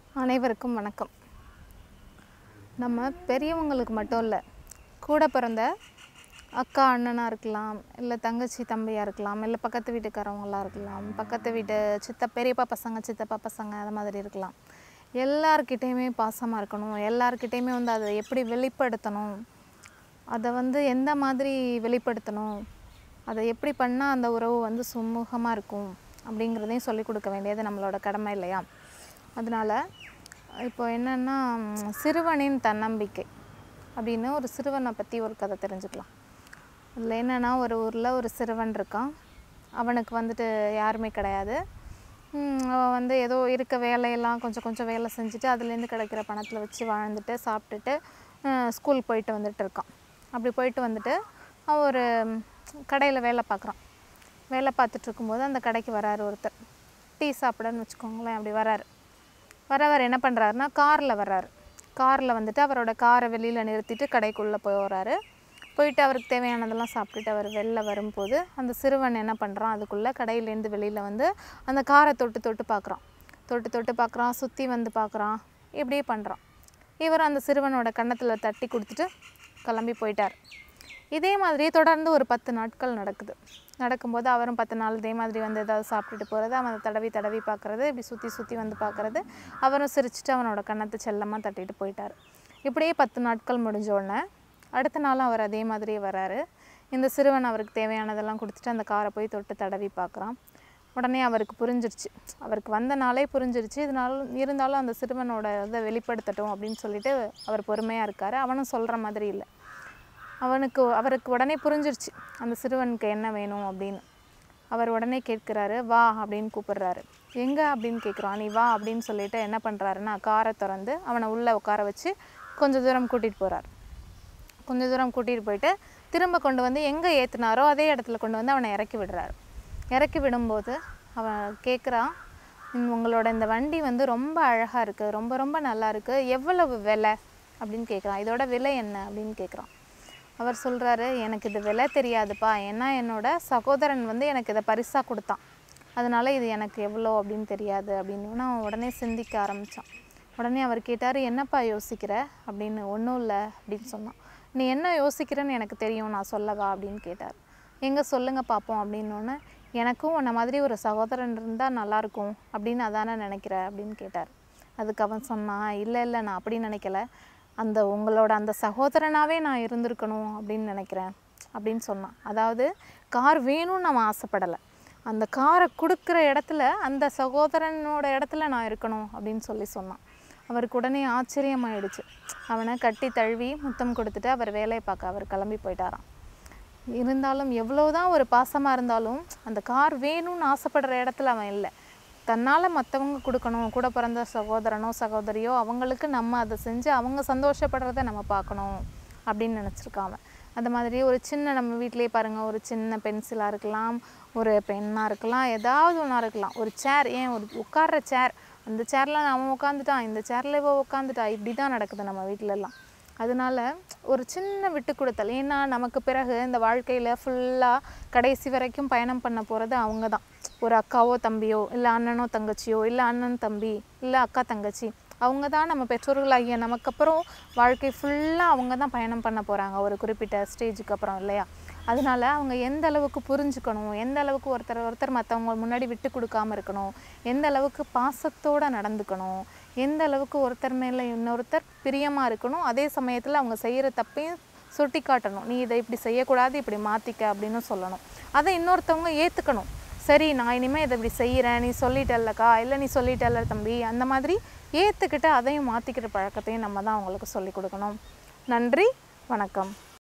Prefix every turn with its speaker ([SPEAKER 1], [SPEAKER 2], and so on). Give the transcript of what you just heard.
[SPEAKER 1] அனைவருக்கும் வணக்கம் நம்ம பெரியவங்களுக்கு மட்டும் இல்லை கூட பிறந்த அக்கா அண்ணனாக இருக்கலாம் இல்லை தங்கச்சி தம்பியாக இருக்கலாம் இல்லை பக்கத்து வீட்டுக்காரவங்களாக இருக்கலாம் பக்கத்து வீட்டு சித்த பெரியப்பா பசங்க சித்தப்பா பசங்க அது மாதிரி இருக்கலாம் எல்லார்கிட்டேயுமே பாசமாக இருக்கணும் எல்லார்கிட்டேயுமே வந்து அதை எப்படி வெளிப்படுத்தணும் அதை வந்து எந்த மாதிரி வெளிப்படுத்தணும் அதை எப்படி பண்ணால் அந்த உறவு வந்து சுமூகமாக இருக்கும் அப்படிங்கிறதையும் சொல்லிக் கொடுக்க வேண்டியது நம்மளோட கடமை இல்லையா அதனால் இப்போ என்னென்னா ம், சிறுவனின் தன்னம்பிக்கை அப்படின்னு ஒரு சிறுவனை பற்றி ஒரு கதை தெரிஞ்சுக்கலாம் அதில் என்னென்னா ஒரு ஊரில் ஒரு சிறுவன் இருக்கான் அவனுக்கு வந்துட்டு யாருமே கிடையாது ம், அவன் வந்து ஏதோ இருக்க வேலையெல்லாம் கொஞ்சம் கொஞ்சம் வேலை செஞ்சுட்டு அதுலேருந்து கிடைக்கிற பணத்தில் வச்சு வாழ்ந்துட்டு சாப்பிட்டுட்டு ஸ்கூல் போயிட்டு வந்துட்டு இருக்கான் அப்படி போயிட்டு வந்துட்டு அவன் ஒரு கடையில் வேலை பார்க்குறான் வேலை பார்த்துட்டு இருக்கும்போது அந்த கடைக்கு வராரு ஒருத்தர் டீ சாப்பிடன்னு வச்சுக்கோங்களேன் அப்படி வராரு வரவர் என்ன பண்ணுறாருன்னா காரில் வர்றாரு காரில் வந்துட்டு அவரோட காரை வெளியில் நிறுத்திட்டு கடைக்குள்ளே போகிறாரு போயிட்டு அவருக்கு தேவையானதெல்லாம் சாப்பிட்டுட்டு அவர் வெளில வரும்போது அந்த சிறுவன் என்ன பண்ணுறான் அதுக்குள்ளே கடையிலேருந்து வெளியில் வந்து அந்த காரை தொட்டு தொட்டு பார்க்குறான் தொட்டு தொட்டு பார்க்குறான் சுற்றி வந்து பார்க்குறான் இப்படியே பண்ணுறான் இவர் அந்த சிறுவனோட கன்னத்தில் தட்டி கொடுத்துட்டு கிளம்பி போயிட்டார் இதே மாதிரியே தொடர்ந்து ஒரு பத்து நாட்கள் நடக்குது நடக்கும்போது அவரும் பத்து நாள் இதே மாதிரி வந்து ஏதாவது சாப்பிட்டுட்டு போகிறது அவன் அதை தடவி தடவி பார்க்குறது இப்படி சுற்றி சுற்றி வந்து பார்க்குறது அவரும் சிரிச்சிட்டு அவனோட கன்னத்தை செல்லமாக தட்டிட்டு போயிட்டார் இப்படியே பத்து நாட்கள் முடிஞ்ச உடனே அடுத்த நாளும் அவர் அதே மாதிரியே வராரு இந்த சிறுவன் அவருக்கு தேவையானதெல்லாம் கொடுத்துட்டு அந்த காரை போய் தொட்டு தடவி பார்க்குறான் உடனே அவருக்கு புரிஞ்சிருச்சு அவருக்கு வந்த நாளே புரிஞ்சிருச்சு இதனால இருந்தாலும் அந்த சிறுவனோட இதை வெளிப்படுத்தட்டும் அப்படின்னு சொல்லிட்டு அவர் பொறுமையாக இருக்கார் அவனும் சொல்கிற மாதிரி இல்லை அவனுக்கு அவருக்கு உடனே புரிஞ்சிருச்சு அந்த சிறுவனுக்கு என்ன வேணும் அப்படின்னு அவர் உடனே கேட்குறாரு வா அப்படின்னு கூப்பிடுறாரு எங்கே அப்படின்னு கேட்குறான் நீ வா அப்படின்னு சொல்லிட்டு என்ன பண்ணுறாருன்னா காரை திறந்து அவனை உள்ளே உட்கார வச்சு கொஞ்சம் தூரம் கூட்டிகிட்டு போகிறார் கொஞ்சம் தூரம் கூட்டிகிட்டு போயிட்டு திரும்ப கொண்டு வந்து எங்கே ஏற்றுனாரோ அதே இடத்துல கொண்டு வந்து அவனை இறக்கி விடுறாரு இறக்கி விடும்போது அவன் கேட்குறான் "இந்த- உங்களோட இந்த வண்டி வந்து ரொம்ப அழகாக இருக்குது ரொம்ப ரொம்ப நல்லா இருக்குது எவ்வளவு விலை அப்படின்னு கேட்குறான் இதோட விலை என்ன அப்படின்னு கேட்குறான் அவர் சொல்கிறாரு எனக்கு இது விலை தெரியாதுப்பா ஏன்னா என்னோட சகோதரன் வந்து எனக்கு இதை பரிசாக கொடுத்தான் அதனால இது எனக்கு எவ்வளோ அப்படின்னு தெரியாது அப்படின்னு அவன் உடனே சிந்திக்க ஆரம்பித்தான் உடனே அவர் கேட்டார் என்னப்பா யோசிக்கிற அப்படின்னு ஒன்றும் இல்லை அப்படின்னு சொன்னான் நீ என்ன யோசிக்கிறேன்னு எனக்கு தெரியும் நான் சொல்லவா அப்படின்னு கேட்டார் எங்கே சொல்லுங்க பார்ப்போம் அப்படின்னோடனே எனக்கும் உன்னை மாதிரி ஒரு சகோதரன் இருந்தால் நல்லாயிருக்கும் அப்படின்னு அதானே நினைக்கிற அப்படின்னு கேட்டார் அதுக்கு அவன் சொன்னான் இல்லை இல்லை நான் அப்படி நினைக்கல அந்த உங்களோட அந்த சகோதரனாகவே நான் இருந்திருக்கணும் அப்படின்னு நினைக்கிறேன் அப்படின்னு சொன்னான் அதாவது கார் வேணும்னு அவன் ஆசைப்படலை அந்த காரை கொடுக்குற இடத்துல அந்த சகோதரனோட இடத்துல நான் இருக்கணும் அப்படின்னு சொல்லி சொன்னான் அவருக்கு உடனே ஆச்சரியமாயிடுச்சு அவனை கட்டி தழுவி முத்தம் கொடுத்துட்டு அவர் வேலையை பார்க்க அவர் கிளம்பி போயிட்டாராம் இருந்தாலும் எவ்வளோதான் ஒரு பாசமாக இருந்தாலும் அந்த கார் வேணும்னு ஆசைப்படுற இடத்துல அவன் இல்லை தன்னால் மற்றவங்க கொடுக்கணும் கூட பிறந்த சகோதரனோ சகோதரியோ அவங்களுக்கு நம்ம அதை செஞ்சு அவங்க சந்தோஷப்படுறத நம்ம பார்க்கணும் அப்படின்னு நினச்சிருக்கான் அவன் அந்த மாதிரி ஒரு சின்ன நம்ம வீட்டிலேயே பாருங்கள் ஒரு சின்ன பென்சிலாக இருக்கலாம் ஒரு பென்னாக இருக்கலாம் ஏதாவது ஒன்றா இருக்கலாம் ஒரு சேர் ஏன் ஒரு உட்கார்ற சேர் அந்த சேரில் அவன் உட்காந்துட்டான் இந்த சேரில் இவ உட்காந்துட்டா இப்படி தான் நடக்குது நம்ம வீட்டிலலாம் அதனால ஒரு சின்ன விட்டு கொடுத்தல் ஏன்னா நமக்கு பிறகு இந்த வாழ்க்கையில் ஃபுல்லாக கடைசி வரைக்கும் பயணம் பண்ண போகிறது அவங்க தான் ஒரு அக்காவோ தம்பியோ இல்லை அண்ணனோ தங்கச்சியோ இல்லை அண்ணன் தம்பி இல்லை அக்கா தங்கச்சி அவங்க தான் நம்ம பெற்றோர்களாகிய நமக்கு அப்புறம் வாழ்க்கை ஃபுல்லாக அவங்க தான் பயணம் பண்ண போகிறாங்க ஒரு குறிப்பிட்ட ஸ்டேஜுக்கு அப்புறம் இல்லையா அதனால அவங்க எந்த அளவுக்கு புரிஞ்சுக்கணும் எந்த அளவுக்கு ஒருத்தர் ஒருத்தர் மற்றவங்க முன்னாடி விட்டு கொடுக்காம இருக்கணும் எந்த அளவுக்கு பாசத்தோட நடந்துக்கணும் எந்த அளவுக்கு ஒருத்தர் மேலே இன்னொருத்தர் பிரியமாக இருக்கணும் அதே சமயத்தில் அவங்க செய்கிற தப்பையும் சுட்டி காட்டணும் நீ இதை இப்படி செய்யக்கூடாது இப்படி மாற்றிக்க அப்படின்னு சொல்லணும் அதை இன்னொருத்தவங்க ஏற்றுக்கணும் சரி நான் இனிமேல் இதை இப்படி செய்கிறேன் நீ சொல்லிட்டல்லக்கா இல்லை நீ சொல்லிட்டல்ல தம்பி அந்த மாதிரி ஏற்றுக்கிட்டு அதையும் மாற்றிக்கிற பழக்கத்தையும் நம்ம தான் அவங்களுக்கு சொல்லிக் கொடுக்கணும் நன்றி வணக்கம்